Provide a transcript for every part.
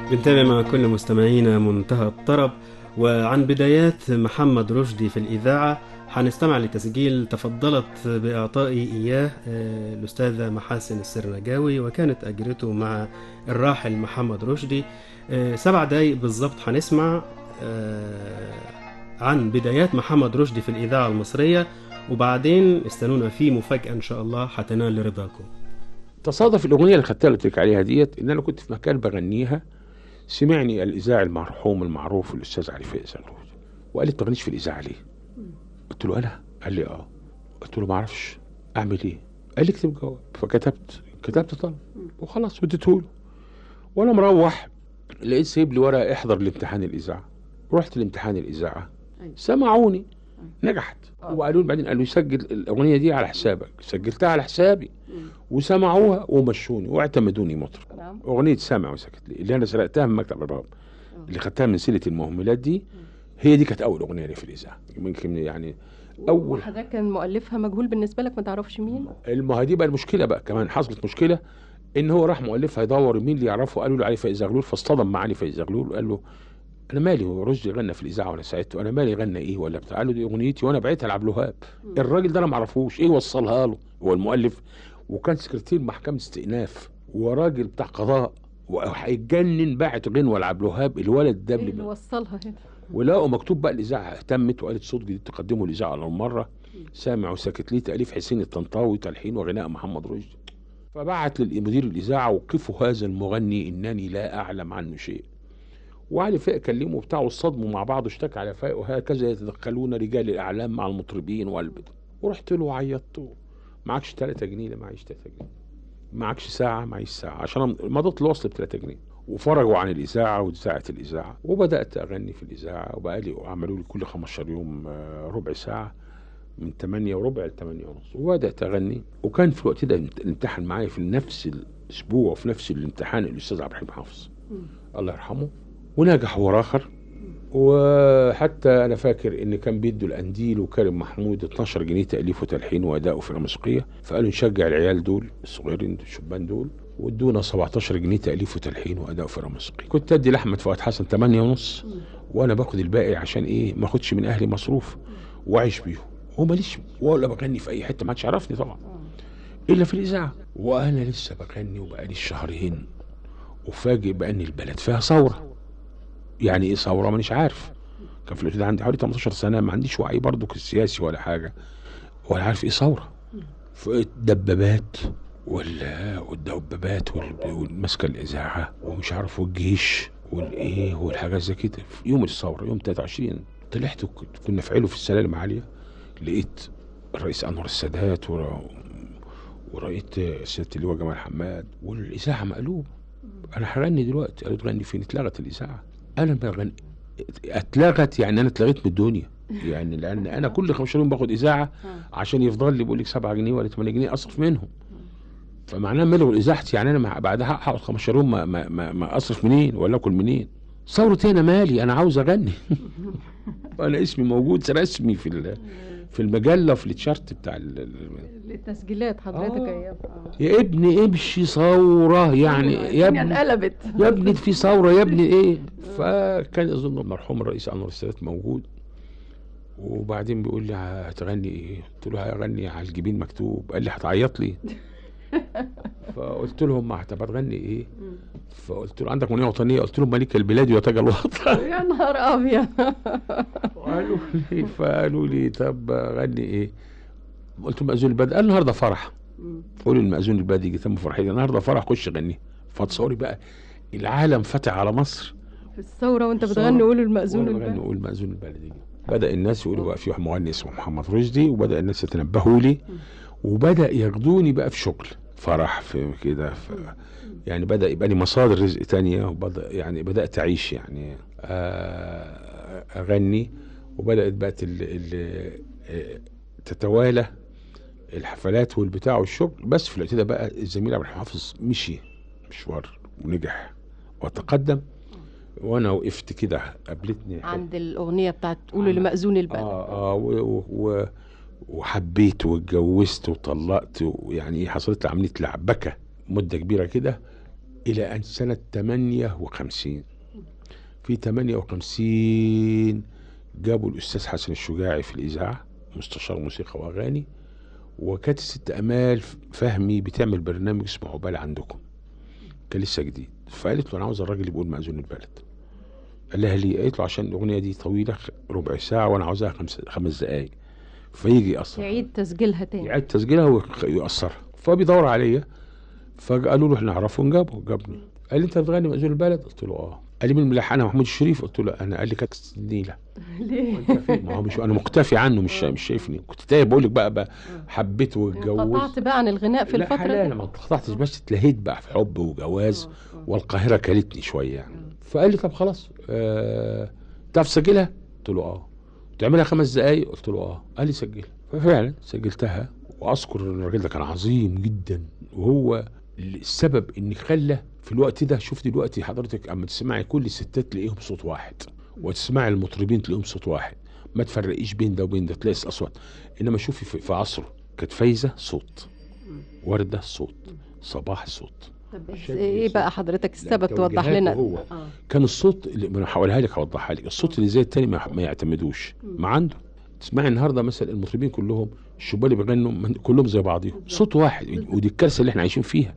بنتابع مع كل مستمعينا منتهى الطرب وعن بدايات محمد رشدي في الإذاعة هنستمع لتسجيل تفضلت بإعطائي إياه آه، الأستاذة محاسن السرنجاوي وكانت أجرته مع الراحل محمد رشدي آه، سبع دقايق بالظبط هنسمع آه، عن بدايات محمد رشدي في الإذاعة المصرية وبعدين استنونا في مفاجأة إن شاء الله هتنال رضاكم تصادف الاغنيه اللي خدتها اللي قلت لك عليها ديت ان انا كنت في مكان بغنيها سمعني الاذاعي المرحوم المعروف الاستاذ علي فايز زغلول وقال لي ما تغنيش في الاذاعه ليه؟ قلت له انا؟ قال لي اه قلت له ما اعرفش اعمل ايه؟ قال لي اكتب جواب فكتبت كتبت طلب وخلاص وديته له وانا مروح لقيت سايب لي ورقه احضر لامتحان الاذاعه رحت لامتحان الاذاعه أيوة. سمعوني نجحت آه. وقالوا لي بعدين قالوا لي سجل الاغنيه دي على حسابك سجلتها على حسابي وسمعوها ومشوني واعتمدوني مطرب نعم اغنيه سامع وسكت لي اللي انا سرقتها من مكتب الرهاب اللي خدتها من سلة المهملات دي هي دي كانت اول اغنيه لي في الاذاعه يمكن يعني اول وحضرتك كان مؤلفها مجهول بالنسبه لك ما تعرفش مين ما هي دي بقى المشكله بقى كمان حصلت مشكله ان هو راح مؤلفها يدور مين اللي يعرفه قالوا له علي فايز زغلول فاصطدم مع علي فايز زغلول وقال له انا مالي هو رشدي غنى في الاذاعه ولا ساعدته انا مالي غنى ايه ولا بتاع قال له دي اغنيتي وانا بعتها لعبد الوهاب الراجل ده انا ما اعرفوش ايه وصلها له هو المؤلف وكان سكرتير محكمه استئناف وراجل بتاع قضاء وهيتجنن باعت غنوه لعبد الوهاب الولد ده ايه اللي قبل ما- وصلها هنا ولقوا مكتوب بقى الاذاعه اهتمت وقالت صوت جديد تقدمه الاذاعه على مره سامع وسكت ليه تاليف حسين الطنطاوي تلحين وغناء محمد رشدي فبعت للمدير الاذاعه وقفوا هذا المغني انني لا اعلم عنه شيء وعلي فاق كلمه بتاعه واصطدموا مع بعض اشتكى على فاق وهكذا يتدخلون رجال الاعلام مع المطربين والبدع ورحت له وعيطت له معكش 3 جنيه لا معيش 3 جنيه معكش ساعه معيش ساعه عشان مضت الوصل ب 3 جنيه وفرجوا عن الاذاعه واذاعه الاذاعه وبدات اغني في الاذاعه وبقالي عملوا لي كل 15 يوم آه، ربع ساعه من 8 وربع ل 8 ونص وبدات اغني وكان في الوقت ده الامتحان معايا في نفس الاسبوع وفي نفس الامتحان الاستاذ عبد الرحيم حافظ الله يرحمه ونجح هو اخر وحتى انا فاكر ان كان بيدوا الانديل وكريم محمود 12 جنيه تاليف وتلحين واداء وفرقه موسيقيه فقالوا نشجع العيال دول الصغيرين الشبان دول وادونا 17 جنيه تاليف وتلحين واداء وفرقه موسيقيه كنت ادي لاحمد فؤاد حسن 8 ونص وانا باخد الباقي عشان ايه ما اخدش من اهلي مصروف واعيش بيهم وماليش ولا بغني في اي حته ما حدش يعرفني طبعا الا في الاذاعه وانا لسه بغني وبقالي شهرين وفاجئ بان البلد فيها ثوره يعني ايه ثوره مانيش عارف كان في الوقت ده عندي حوالي 18 سنه ما عنديش وعي برضو السياسي ولا حاجه ولا عارف ايه ثوره دبابات ولا والدبابات وال- والماسكه الاذاعه ومش عارف والجيش والايه والحاجات زي كده في يوم الثوره يوم 23 طلعت وكنت- كنا في علو في السلالم عاليه لقيت الرئيس انور السادات ورا ورأيت سيادة اللواء جمال حماد والإذاعة مقلوب أنا هغني دلوقتي قالوا تغني فين اتلغت الإذاعة أنا بغني اتلغت يعني أنا اتلغيت من الدنيا يعني لأن أنا كل 15 يوم باخد إذاعة عشان يفضل لي بيقول لك 7 جنيه ولا 8 جنيه أصرف منهم فمعناه ما لغوا إذاعتي يعني أنا مع- بعدها هقعد 15 يوم ما, ما, ما, ما أصرف منين ولا آكل منين ثورتي أنا مالي أنا عاوز أغني أنا اسمي موجود رسمي في ال- في المجلة في التيشيرت بتاع ال- ال- التسجيلات حضرتك آه. ايام آه. يا ابني امشي ثورة يعني يا الدنيا ابني انقلبت يا ابني في ثورة يا ابني ايه فكان اظن المرحوم الرئيس انور السادات موجود وبعدين بيقول لي هتغني ايه؟ قلت له هغني على الجبين مكتوب قال لي هتعيط لي فقلت لهم ما طب هتغني ايه؟ فقلت له عندك اغنيه وطنيه؟ قلت لهم ملك البلاد وتاج الوطن يا نهار ابيض قالوا لي فقالوا لي طب غني ايه؟ قلت له مأذون البلد قال النهارده فرح قولوا المأذون البلد يجي تم فرحتي النهارده فرح خش غني فتصوري بقى العالم فتح على مصر في الثوره وانت الثورة. بتغني قول المأذون وانا بغني البلد اقول مأذون البلد يجي بدأ الناس يقولوا بقى في مغني اسمه محمد رشدي وبدأ الناس يتنبهوا لي وبدأ ياخدوني بقى في شغل فرح في كده في يعني بدأ يبقى لي مصادر رزق تانية وبدأ يعني بدأت أعيش يعني آه، أغني وبدأت بقت ال ال آه، تتوالى الحفلات والبتاع والشغل بس في الوقت ده بقى الزميل عبد الرحمن حافظ مشي مشوار ونجح وتقدم وانا وقفت كده قابلتني عند الاغنيه بتاعت قولوا عند- لمأذون البلد اه اه و و و وحبيت واتجوزت وطلقت ويعني ايه حصلت لي عمليه لعبكه مده كبيره كده إلى أن سنة 58 في 58 جابوا الأستاذ حسن الشجاعي في الإذاعة مستشار موسيقى وأغاني وكانت الست أمال فهمي بتعمل برنامج اسمه عقبال عندكم كان لسه جديد فقالت له أنا عاوز الراجل يقول مأذون البلد قال لها ليه؟ قالت له عشان الأغنية دي طويلة خ- ربع ساعة وأنا عاوزاها خمس خمس دقايق فيجي يقصر يعيد تسجيلها تاني يعيد تسجيلها ويقصرها فبيدور عليا فقالوا له احنا نعرفه نجابه جابني قال لي انت بتغني مأذون البلد قلت له اه قال لي مين ملحنها محمود الشريف قلت له انا قال لي كانت النيله ليه؟ ما هو مش انا مختفي عنه مش مش شايفني كنت تايه بقول لك بقى, بقى حبيته واتجوزت انقطعت بقى عن الغناء في لا الفترة حلال دي؟ ما اتقطعتش بس اتلهيت بقى في حب وجواز آه، آه. والقاهره كلتني شويه يعني فقال لي طب خلاص آه تعرف تسجلها؟ قلت له اه تعملها خمس دقايق قلت له اه قال لي سجلها ففعلا سجلتها واذكر ان الراجل ده كان عظيم جدا وهو السبب ان خلى في الوقت ده شوف دلوقتي حضرتك اما تسمعي كل الستات تلاقيهم صوت واحد وتسمعي المطربين تلاقيهم صوت واحد ما تفرقيش بين ده وبين ده تلاقي اصوات انما شوفي في, في عصره كانت فايزه صوت ورده صوت صباح صوت طب عشان ايه يوصل. بقى حضرتك السبب لا، توضح توجيهاته لنا هو. آه. كان الصوت اللي ما انا هقولها لك هوضحها لك الصوت اللي زي التاني ما, ما يعتمدوش ما عنده تسمعي النهارده مثلا المطربين كلهم الشباب اللي بيغنوا من- كلهم زي بعضهم صوت واحد ودي الكارثه اللي احنا عايشين فيها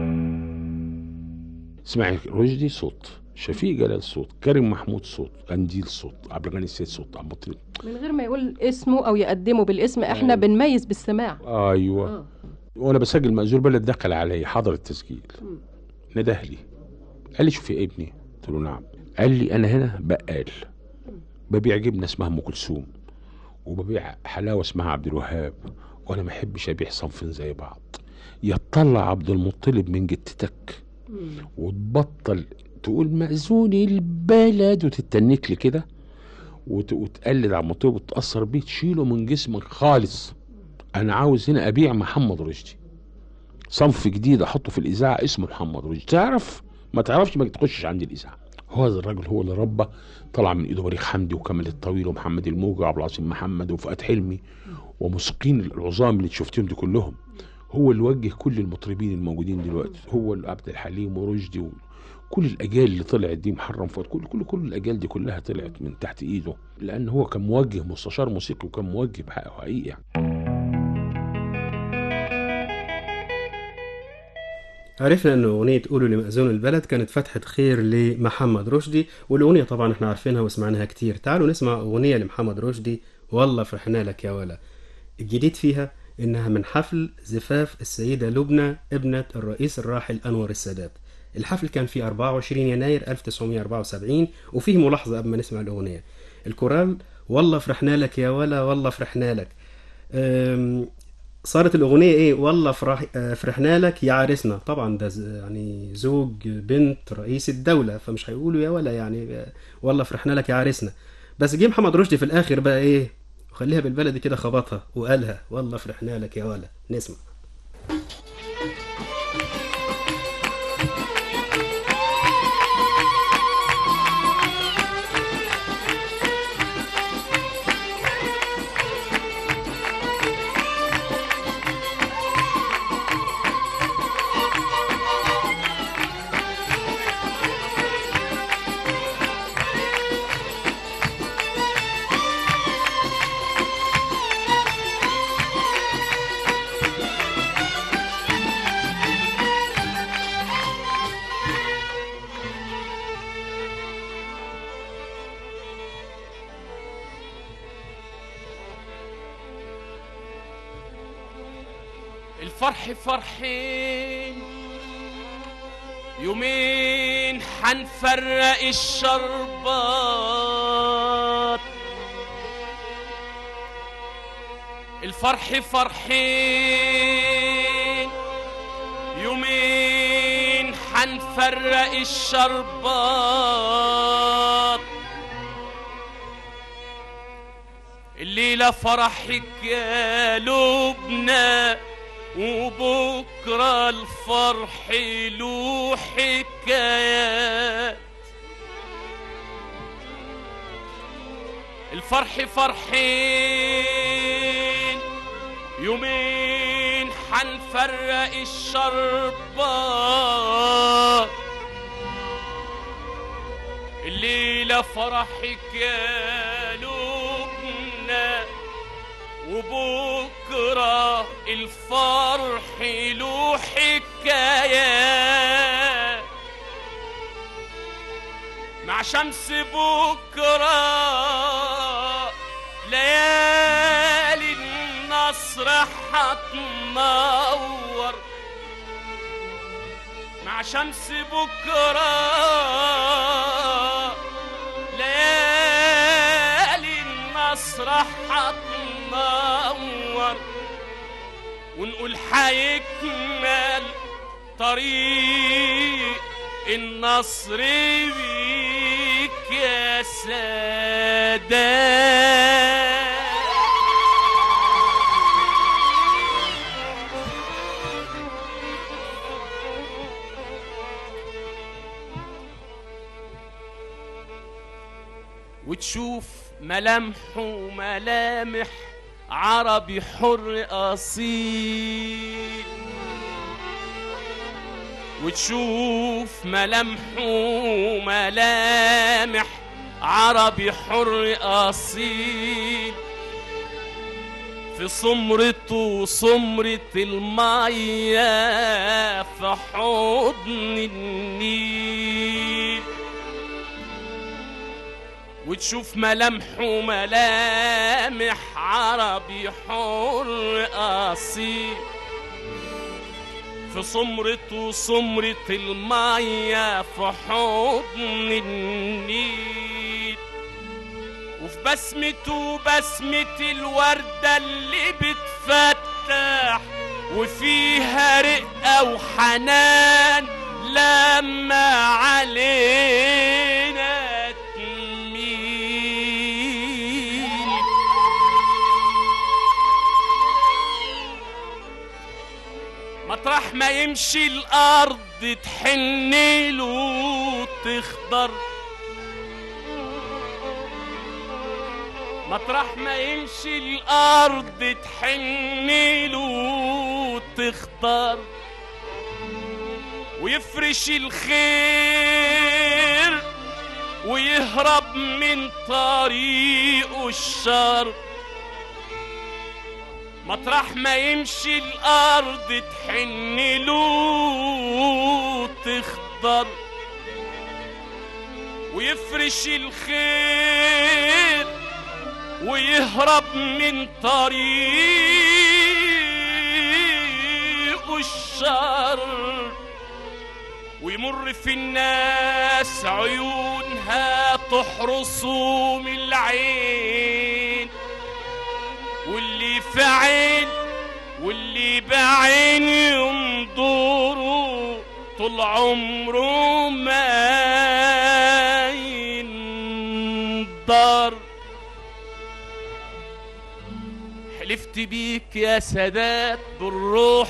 اسمعي رشدي صوت شفيق جلال صوت كريم محمود صوت قنديل صوت عبد الغني السيد صوت عبد المطلب من غير ما يقول اسمه او يقدمه بالاسم احنا أيوة. بنميز بالسماع ايوه آه. وانا بسجل مأذون بلد دخل علي حضر التسجيل مم. نده لي قال لي شوف يا ابني قلت له نعم قال لي انا هنا بقال ببيع جبنه اسمها ام كلثوم وببيع حلاوه اسمها عبد الوهاب وانا ما احبش ابيع صنفين زي بعض يطلع عبد المطلب من جتتك مم. وتبطل تقول مأذون البلد وتتنك لي كده وت- وتقلد عبد المطلب وتأثر بيه تشيله من جسمك خالص انا عاوز هنا ابيع محمد رشدي صنف جديد احطه في الاذاعه اسمه محمد رشدي تعرف ما تعرفش ما تخشش عندي الاذاعه هذا الراجل هو اللي ربى طلع من ايده بليغ حمدي وكمال الطويل ومحمد الموجي وعبد العظيم محمد وفؤاد حلمي وموسيقيين العظام اللي شفتهم دي كلهم هو اللي وجه كل المطربين الموجودين دلوقتي هو اللي عبد الحليم ورشدي كل الاجيال اللي طلعت دي محرم فؤاد كل كل كل الاجيال دي كلها طلعت من تحت ايده لان هو كان موجه مستشار موسيقي وكان موجه بحقه حقيقي يعني. عرفنا ان اغنيه قولوا لمأذون البلد كانت فتحه خير لمحمد رشدي والاغنيه طبعا احنا عارفينها وسمعناها كتير تعالوا نسمع اغنيه لمحمد رشدي والله فرحنا لك يا ولا الجديد فيها انها من حفل زفاف السيده لبنى ابنه الرئيس الراحل انور السادات الحفل كان في 24 يناير 1974 وفيه ملاحظه قبل ما نسمع الاغنيه الكورال والله فرحنا لك يا ولا والله فرحنا لك أم، صارت الأغنية إيه والله فرح آه، فرحنا لك يا عريسنا طبعا ده ز- يعني زوج بنت رئيس الدولة فمش هيقولوا يا ولا يعني آه، والله فرحنا لك يا عريسنا بس جه محمد رشدي في الآخر بقى إيه وخليها بالبلدي كده خبطها وقالها والله فرحنا لك يا ولا نسمع الفرح فرحين يومين حنفرق الشربات الفرح فرحين يومين حنفرق الشربات الليلة فرحك يا لبنى وبكرة الفرح له حكايات الفرح فرحين يومين حنفرق الشربات الليلة فرحك يا لبنى وبكرة الفرح له حكايات مع شمس بكرة ليالي النصر هتنور مع شمس بكرة ليالي النصر هتنور ونقول هيكمل طريق النصر بيك يا سادات وتشوف ملامحه ملامح عربي حر أصيل وتشوف ملامحه ملامح عربي حر أصيل في سمرته سمرة المية في حضن النيل وتشوف ملامحه ملامح عربي حر أصيل في سمرته سمرة المية في حضن النيل وفي بسمته بسمة الوردة اللي بتفتح وفيها رقة وحنان لما علينا تميل مطرح ما يمشي الأرض تحن له تخضر مطرح ما يمشي الأرض تحن له تخضر ويفرش الخير ويهرب من طريقه الشر مطرح ما يمشي الأرض تحن له تخضر ويفرش الخير ويهرب من طريق الشر ويمر في الناس عيونها تحرسه من العين واللي في عين واللي بعين ينظروا طول عمره ما ينضر حلفت بيك يا سادات بالروح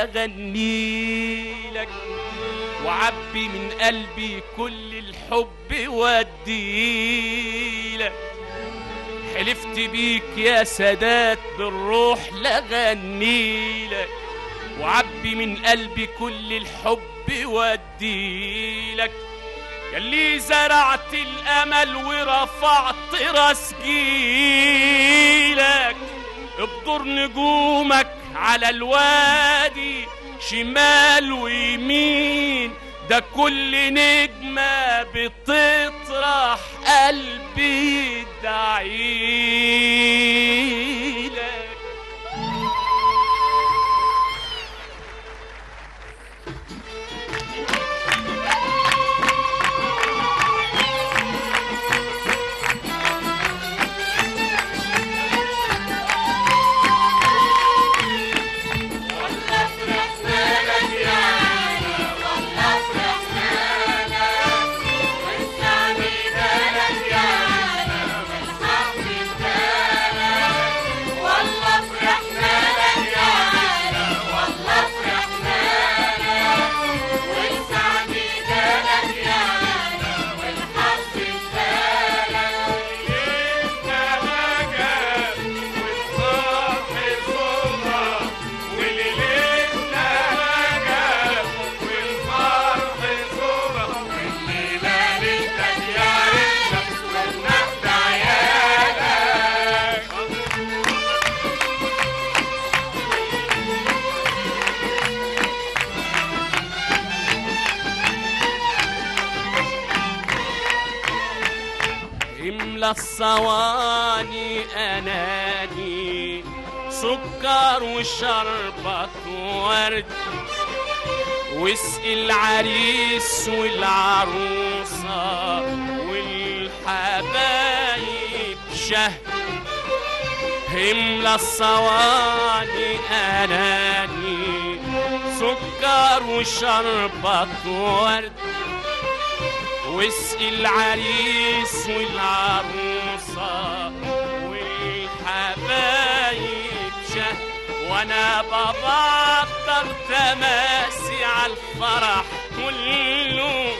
لغنيلك وعبي من قلبي كل الحب وديلك حلفت بيك يا سادات بالروح لغنيلك وعبي من قلبي كل الحب وديلك ياللي زرعت الامل ورفعت راس جيلك ابدر نجومك على الوادي شمال ويمين ده كل نجمة بتطرح قلبي يدعيلك املى الصواني اناني سكر وشربة ورد واسقي العريس والعروسة والحبايب شهد املى الصواني اناني سكر وشربة ورد واسقي العريس والعروسة والحبايب شهد وانا ببطل تماسي على الفرح كله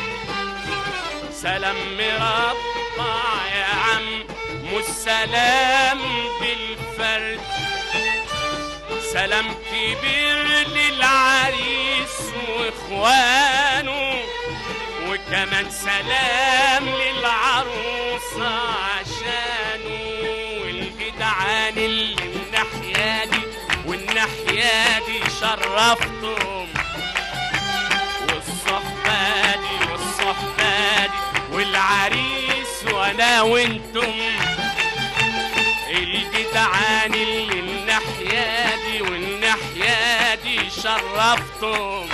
سلام مربع يا عم مش سلام بالفرد سلام كبير للعريس واخوانه وكمان سلام للعروسة عشانه والجدعان اللي الناحية دي والناحية دي شرفتم والصحبة دي والصحبة دي والعريس وانا وانتم الجدعان اللي الناحية دي والناحية دي شرفتم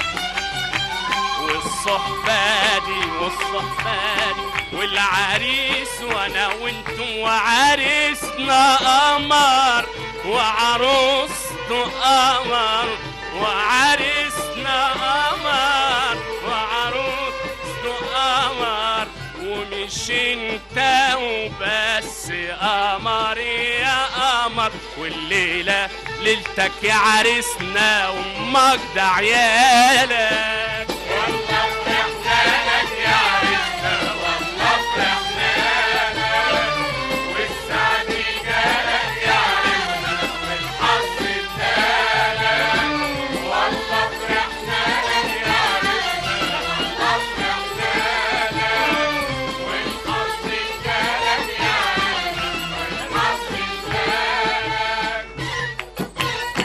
والصحبة دي والصحبة دي والعريس وانا وانتم وعريسنا قمر وعروسته قمر وعريسنا قمر وعروسته قمر ومش انت وبس قمر يا قمر والليلة ليلتك يا عريسنا وامك ده عيالك والله فرحنا لك يا عريسنا والله فرحنا لك والسعد جالك يا عريسنا والحظ ادالك والله فرحنا لك يا عريسنا والله فرحنا لك والحظ ادالك يا عريسنا والحظ ادالك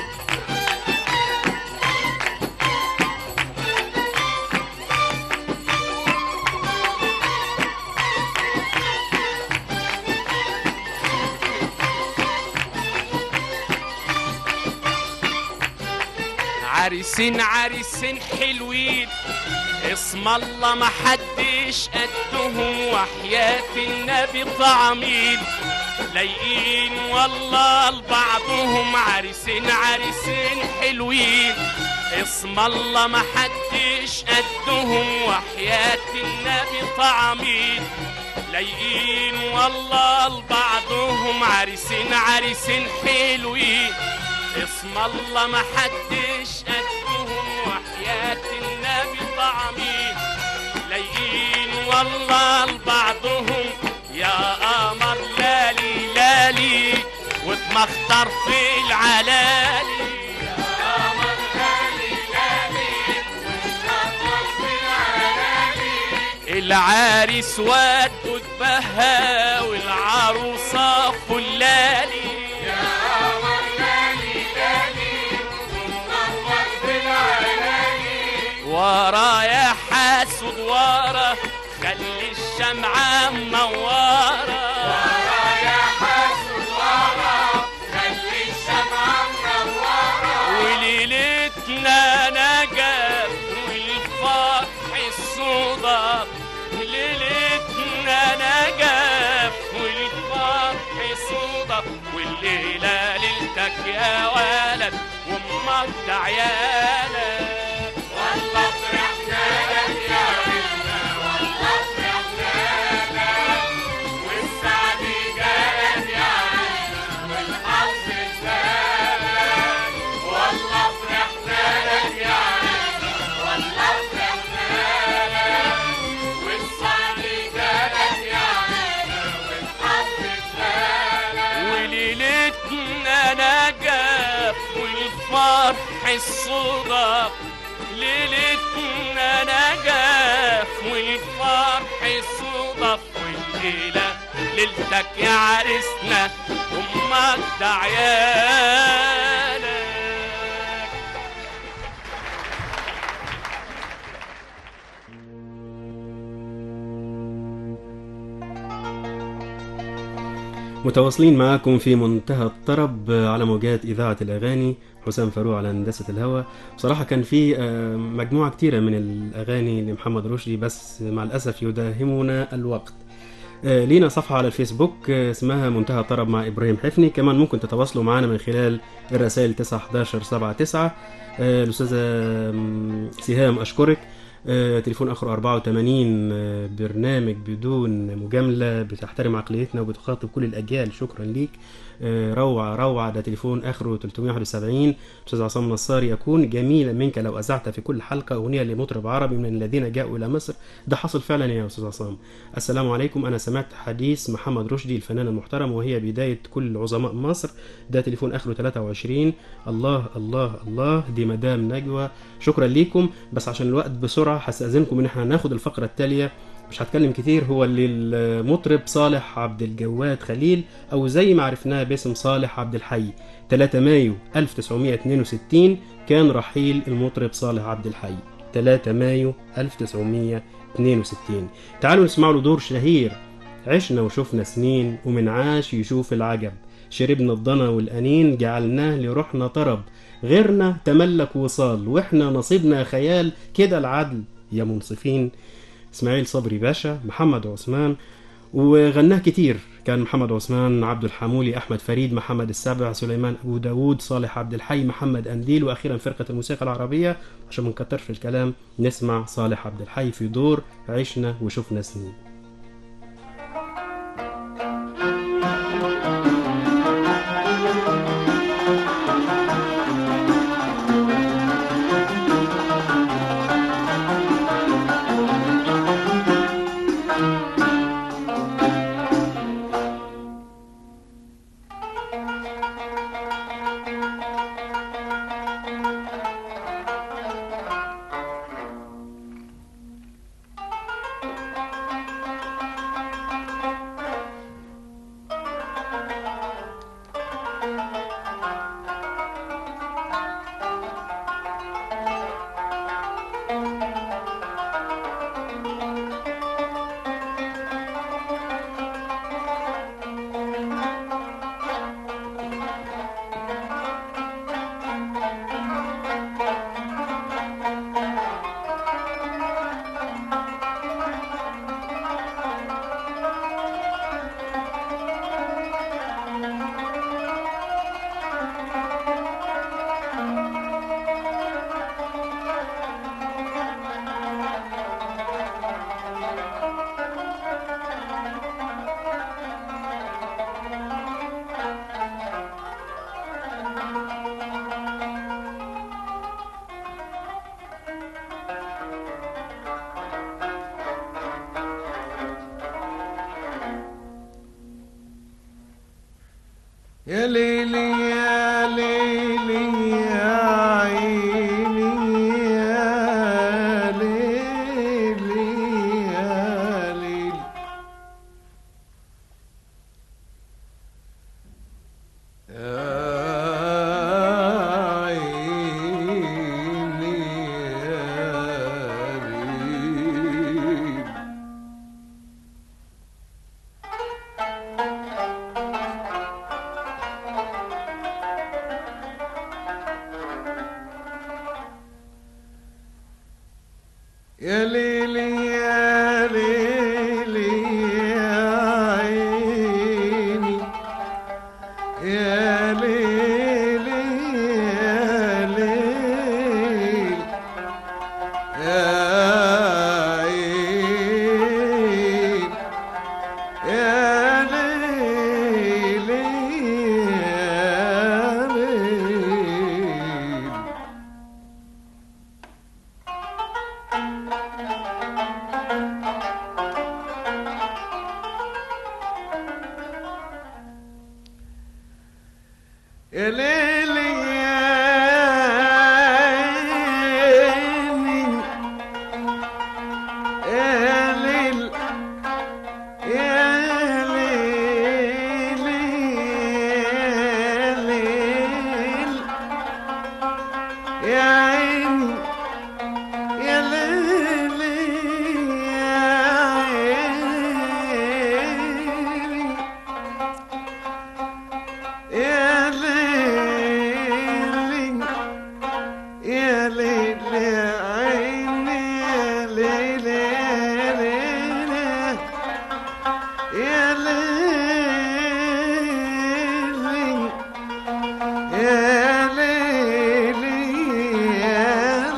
عريسين عريسين حلوين اسم الله ما حدش قدهم وحياة النبي طعمين لايقين والله لبعضهم عريسين عريسين حلوين اسم الله ما حدش قدهم وحياة النبي طعمين لايقين والله لبعضهم عريسين عريسين حلوين اسم الله ما حدش قدهم وحياة النبي طعمي لايقين والله لبعضهم يا قمر لالي لالي واتمختر في العلالي يا قمر لالي لالي واتمختر في العلالي العريس واد وتبهى والعروسة فلالي يا قمر لالي لالي ومنور في العلالي ورا يا حاسد ورا خلي الشمعة منورة ورا يا حاسد ورا خلي الشمعة منورة وليلتنا نجف والفرح الصدف ليلتنا نجف والفرح صدف والليلة ليلتك يا ولد وامك ده عيالك والله فرحنا لك يا ولدنا والله فرحنا لك والسعد جالك يا ولدنا والحظ ادالك والله فرحنا لك يا ولدنا والله فرحنا لك والسعد جالك يا ولدنا والحظ ادالك وليلتنا نجف والفرح الصدف ليلتنا نجف والفرح الصدف والليلة ليلتك يا عريسنا أمك ده عيالك متواصلين معاكم في منتهى الطرب على موجات إذاعة الأغاني حسام فاروق على هندسة الهواء بصراحة كان في آه، مجموعة كتيرة من الأغاني لمحمد رشدي بس مع الأسف يداهمنا الوقت آه، لينا صفحة على الفيسبوك آه، اسمها منتهى الطرب مع إبراهيم حفني كمان ممكن تتواصلوا معنا من خلال الرسائل 9 11 7 9 آه، الأستاذة آم، سهام أشكرك آه، تليفون اخره 84 آه، برنامج بدون مجامله بتحترم عقليتنا وبتخاطب كل الاجيال شكرا ليك آه، روعه روعه ده تليفون اخره 371 استاذ عصام نصار يكون جميلا منك لو اذعت في كل حلقه اغنيه لمطرب عربي من الذين جاءوا الى مصر ده حصل فعلا يا استاذ عصام السلام عليكم انا سمعت حديث محمد رشدي الفنان المحترم وهي بدايه كل عظماء مصر ده تليفون اخره 23 الله الله الله دي مدام نجوى شكرا ليكم بس عشان الوقت بسرعه هستاذنكم ان احنا هناخد الفقره التاليه مش هتكلم كتير هو اللي المطرب صالح عبد الجواد خليل او زي ما عرفناه باسم صالح عبد الحي 3 مايو 1962 كان رحيل المطرب صالح عبد الحي 3 مايو 1962 تعالوا نسمع له دور شهير عشنا وشفنا سنين ومن عاش يشوف العجب شربنا الضنا والأنين جعلناه لروحنا طرب غيرنا تملك وصال واحنا نصيبنا خيال كده العدل يا منصفين اسماعيل صبري باشا محمد عثمان وغناه كتير كان محمد عثمان عبد الحمولي احمد فريد محمد السابع سليمان ابو داود صالح عبد الحي محمد انديل واخيرا فرقه الموسيقى العربيه عشان ما نكترش في الكلام نسمع صالح عبد الحي في دور عشنا وشفنا سنين يا ليلي يا ليلي يا عيني يا ليلي يا ليلي يا عيني يا ليلي يا ليلي يا ليلي يا عيني يا ليلي يا ليل يا عين يا ليلي يا ليل يا ليلي يا عيني يا ليل يا ليل يا ليل يا عيني يا ليل يا عيني يا ليل يا عيني يا ليل يا ليل يا ليل يا ليل يا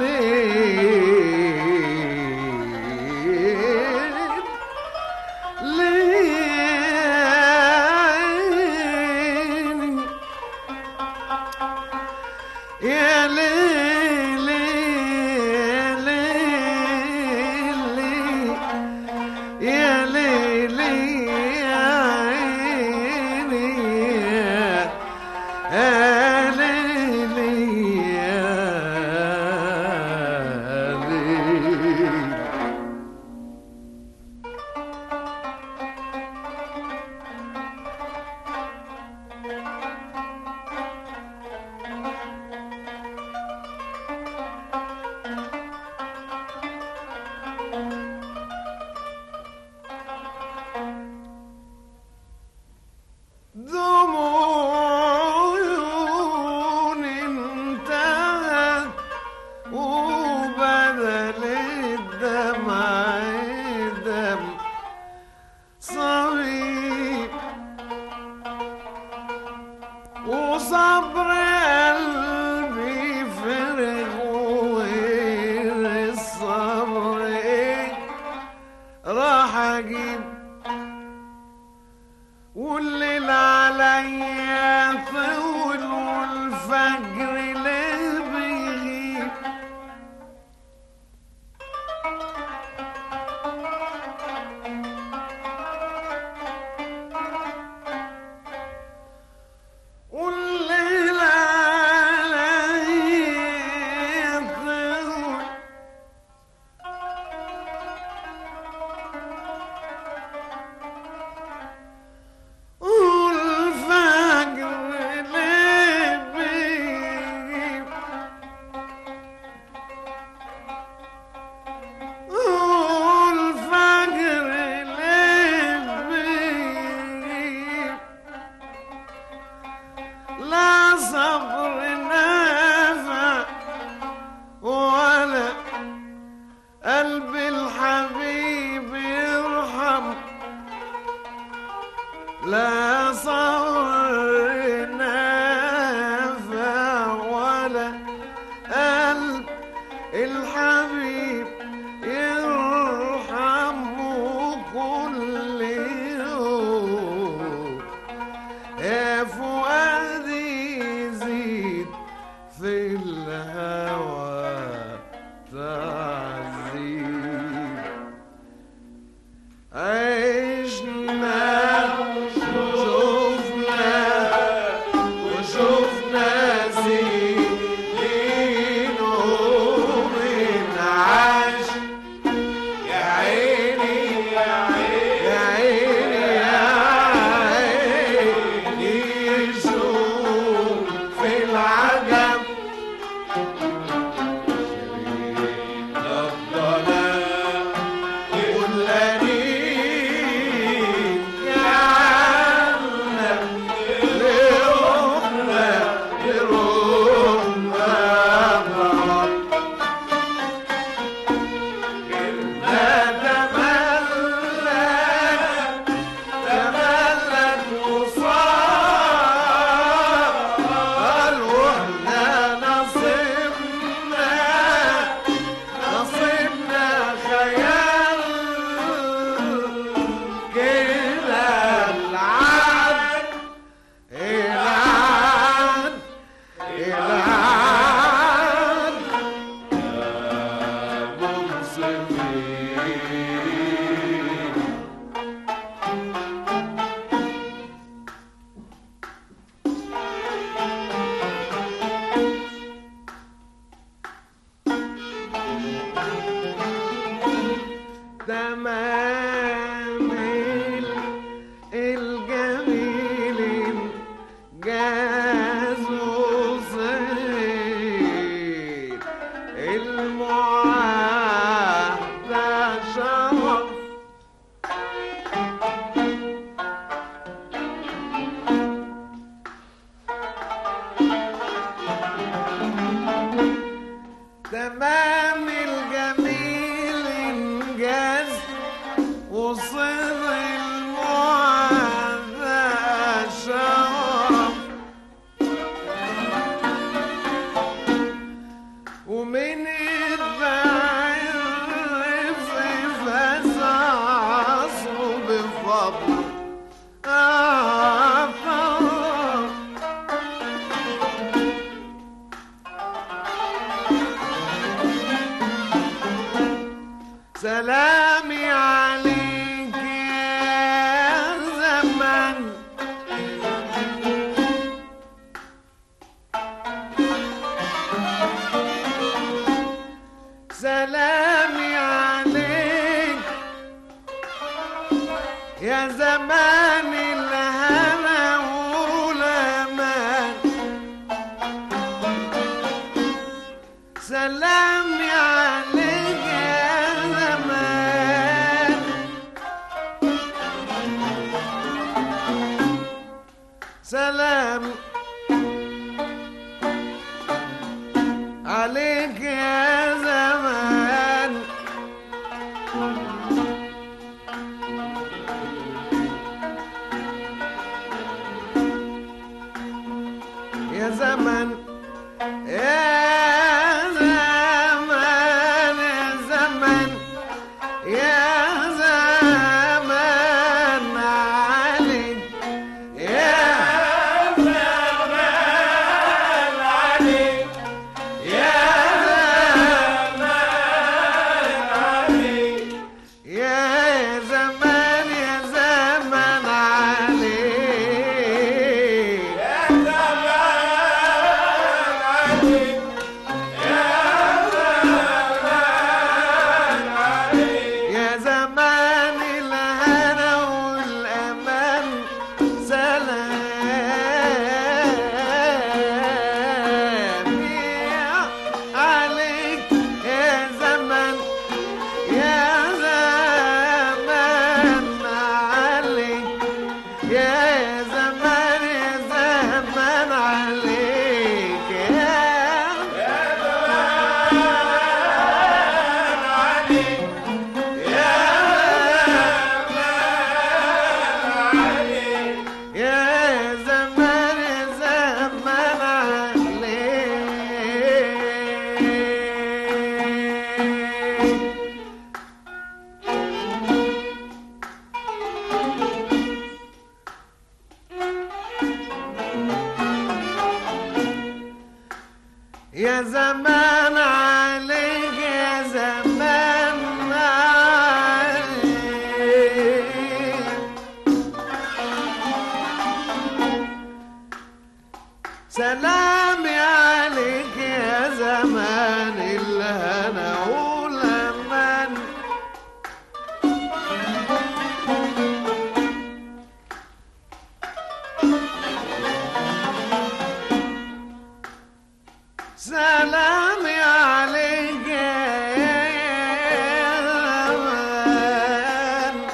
ليل ليل يا ليل يا ليل يا ليل يا عيني يا ليل يا ليل دموع انتهت وبدل الدمع دم صريح وصبر قلبي فرغ وغير الصبر ايه راح اجيب والليل عليا طول والفجر ليه بيغيب والليل عليا طول والفجر ليه بيجيب والفجر ليه بيجيب لا صبر نافع ولا قلب الحبيب يرحم لا صبر نافع ولا قلب الحبيب يرحم كل يوم يا فؤادي يزيد في الهوى تعذيب عشنا وشوفنا وشوفنا سنين ومن عاش يا عيني يا عيني يا عيني يشوف في العجب شريك الضلال والأنين يعلم لروحنا لروحنا غلط إنا تملك تملك وصار وإحنا نصيبنا نصيبنا خيال كلا العاد العاد العاد يا منصفين تمام الجميل جاز وصيد المعاهدة شرف تمام الجميل انجاز وصل المعذى شرف ومن الضعيف فزعصه بفضل آه فضل سلامي عليك يا زمن سلامي عليك يا زمان الهنا والامان سلامي عليك يا زمان سلام عليك يا زمان يا زمن يا زمان يا زمن يا زمان عليك يا زمان عليك يا زمان عليك يا زمان يا زمان عليك يا زمان عليك يا زمان الهنا والأمان سلامي عليك يا زمان يا زمان عليك يا زمان يا زمان عليك يا يا زمان يا زمان عليك يا زمان عليك يا زمان عليك سلامي عليك يا زمان الهنا والأمان سلامي عليك يا زمان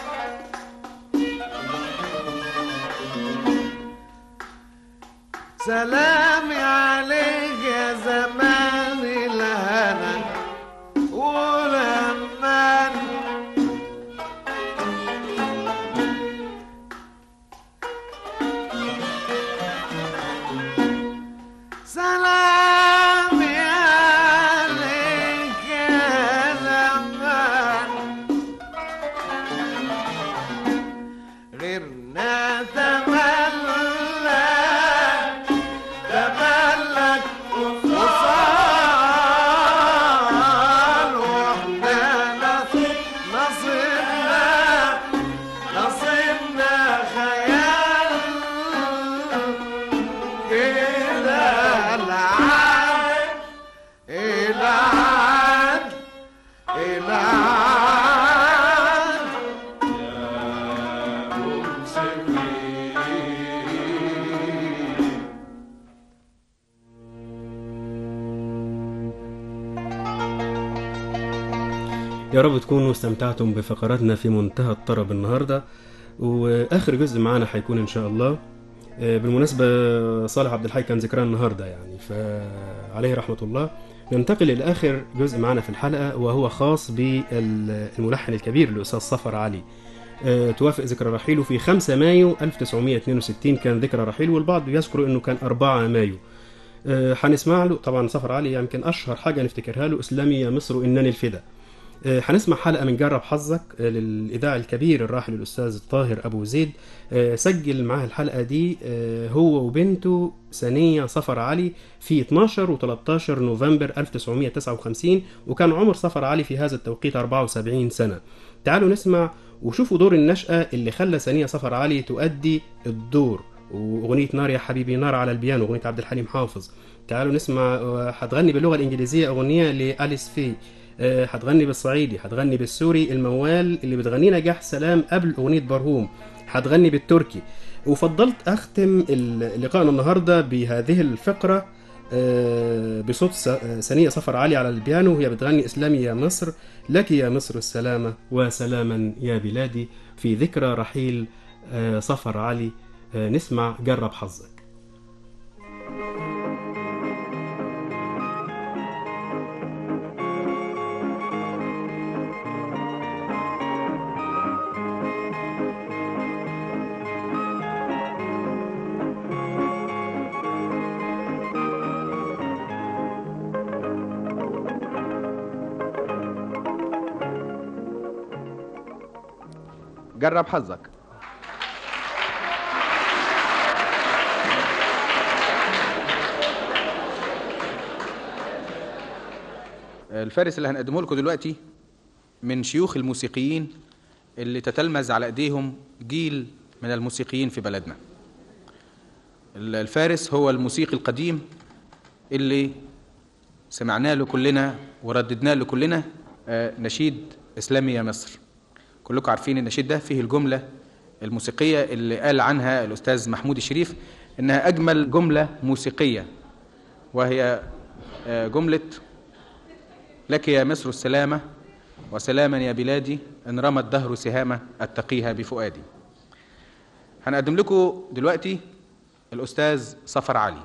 سلامي عليك يا زمان الهنا والأمان سلامي عليك يا زمان غيرنا تملى تملك وصال واحنا نصيبنا نصيبنا خيال كده العاد العاد العاد يا رب تكونوا استمتعتم بفقراتنا في منتهى الطرب النهارده واخر جزء معانا هيكون ان شاء الله آه، بالمناسبه صالح عبد الحي كان ذكراه النهارده يعني فعليه رحمه الله ننتقل إلى آخر جزء معنا في الحلقة وهو خاص بالملحن الكبير الأستاذ صفر علي آه، توافق ذكرى رحيله في 5 مايو 1962 كان ذكرى رحيله والبعض يذكر انه كان 4 مايو آه، هنسمع له طبعا صفر علي يمكن اشهر حاجه نفتكرها له اسلامي يا مصر انني الفدا آه، هنسمع حلقه من جرب حظك آه، للاذاعي الكبير الراحل الاستاذ طاهر ابو زيد آه، سجل معاه الحلقه دي آه، هو وبنته ثانيه صفر علي في 12 و13 نوفمبر 1959 وكان عمر صفر علي في هذا التوقيت 74 سنه تعالوا نسمع وشوفوا دور النشأة اللي خلى ثانية صفر علي تؤدي الدور وأغنية نار يا حبيبي نار على البيانو أغنية عبد الحليم حافظ تعالوا نسمع آه، هتغني باللغة الإنجليزية أغنية لأليس في آه، هتغني بالصعيدي هتغني بالسوري الموال اللي بتغنيه نجاح سلام قبل أغنية برهوم هتغني بالتركي وفضلت أختم ال- لقائنا النهاردة بهذه الفقرة آه، بصوت س- آه، ثانية صفر علي على البيانو وهي بتغني إسلامي يا مصر لك يا مصر السلامة وسلاما يا بلادي في ذكرى رحيل آه، صفر علي آه، نسمع جرب حظك جرب حظك الفارس اللي هنقدمه لكم دلوقتي من شيوخ الموسيقيين اللي تتلمذ على ايديهم جيل من الموسيقيين في بلدنا الفارس هو الموسيقي القديم اللي سمعنا له كلنا ورددنا له كلنا آه، نشيد اسلامي يا مصر كلكم عارفين النشيد ده فيه الجملة الموسيقية اللي قال عنها الأستاذ محمود الشريف إنها أجمل جملة موسيقية وهي آه، جملة لك يا مصر السلامة وسلاما يا بلادي إن رمى الدهر سهامة أتقيها بفؤادي هنقدم لكم دلوقتي الأستاذ صفر علي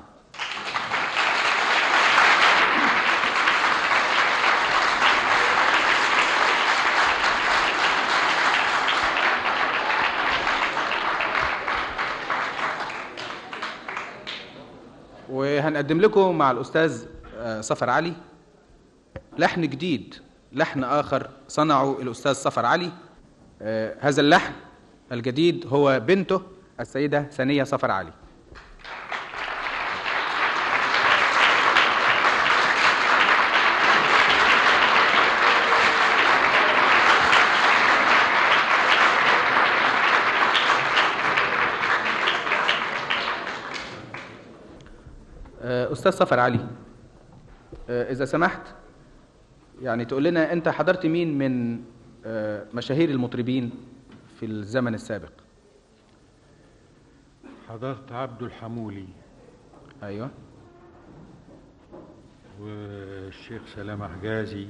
وهنقدم لكم مع الأستاذ آه، صفر علي لحن جديد لحن آخر صنعه الأستاذ صفر علي آه، هذا اللحن الجديد هو بنته السيدة ثانية صفر علي آه، أستاذ صفر علي آه، إذا سمحت يعني تقول لنا أنت حضرت مين من آه، مشاهير المطربين في الزمن السابق حضرت عبد الحمولي أيوه والشيخ سلام حجازي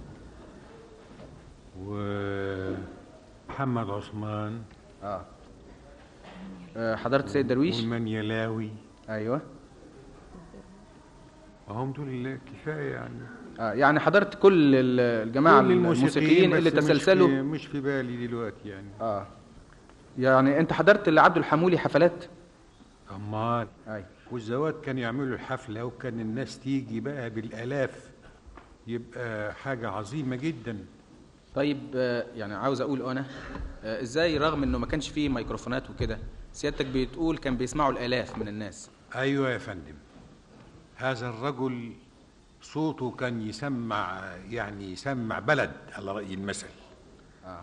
ومحمد عثمان آه. آه، حضرت سيد درويش والمنيلاوي أيوه وهم دول كفايه يعني آه، يعني حضرت كل ال- الجماعة كل الموسيقيين بس اللي مش تسلسلوا في مش في بالي دلوقتي يعني اه يعني انت حضرت لعبد الحمولي حفلات امال اي والزوات كانوا يعملوا الحفله وكان الناس تيجي بقى بالالاف يبقى حاجه عظيمه جدا طيب آه، يعني عاوز اقول انا آه، ازاي رغم انه ما كانش فيه ميكروفونات وكده سيادتك بتقول كان بيسمعوا الالاف من الناس ايوه يا فندم هذا الرجل صوته كان يسمع يعني يسمع بلد على راي المثل اه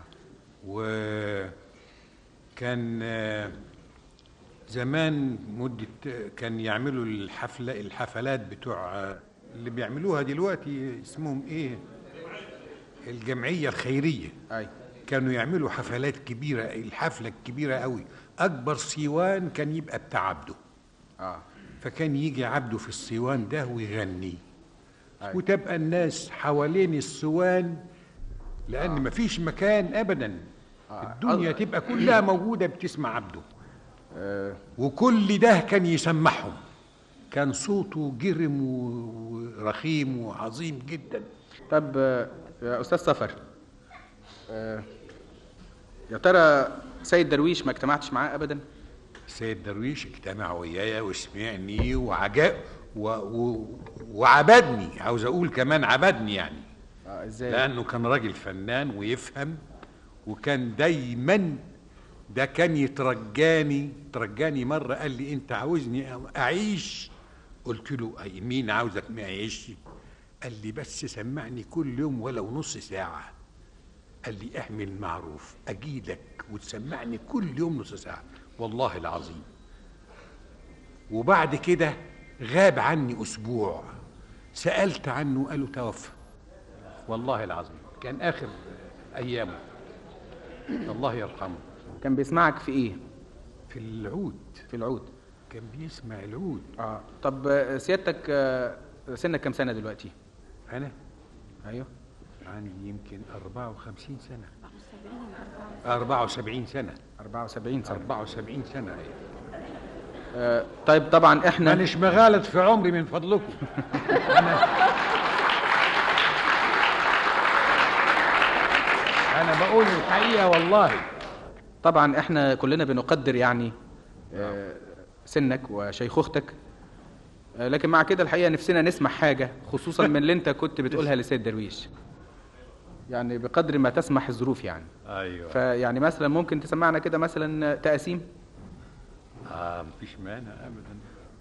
وكان آه، زمان مدة كان يعملوا الحفلة الحفلات بتوع آه، اللي بيعملوها دلوقتي اسمهم ايه الجمعية الخيرية اي كانوا يعملوا حفلات كبيرة الحفلة الكبيرة قوي أكبر صيوان كان يبقى بتاع عبده اه فكان يجي عبده في الصيوان ده ويغني أيوة. وتبقى الناس حوالين الصوان لأن مفيش مكان أبدا الدنيا أظ- تبقى كلها موجودة بتسمع عبده آه، وكل ده كان يسمعهم كان صوته جرم و- ورخيم وعظيم جدا طب آه، يا استاذ سفر آه، يا ترى سيد درويش ما اجتمعتش معاه ابدا السيد درويش اجتمع ويايا وسمعني وعجب و... و... وعبدني عاوز اقول كمان عبدني يعني آه، ازاي لانه كان راجل فنان ويفهم وكان دايما ده كان يترجاني ترجاني مره قال لي انت عاوزني اعيش قلت له اي مين عاوزك ما اعيش قال لي بس سمعني كل يوم ولو نص ساعه قال لي اعمل معروف اجيلك وتسمعني كل يوم نص ساعه والله العظيم وبعد كده غاب عني اسبوع سالت عنه قالوا توفى والله العظيم كان اخر ايامه الله يرحمه كان بيسمعك في ايه في العود في العود كان بيسمع العود اه طب آه، سيادتك آه، سنك كام سنه دلوقتي انا ايوه عندي يمكن 54 سنه 74 سنه 74 سنه 74 سنه أيوة. آه، طيب طبعا احنا مانيش مغالط في عمري من فضلكم انا انا بقول الحقيقه والله طبعا احنا كلنا بنقدر يعني آه، سنك وشيخوختك آه، لكن مع كده الحقيقه نفسنا نسمع حاجه خصوصا من اللي انت كنت بتقولها لسيد درويش يعني بقدر ما تسمح الظروف يعني ايوه فيعني مثلا ممكن تسمعنا كده مثلا تقاسيم اه مفيش مانع ابدا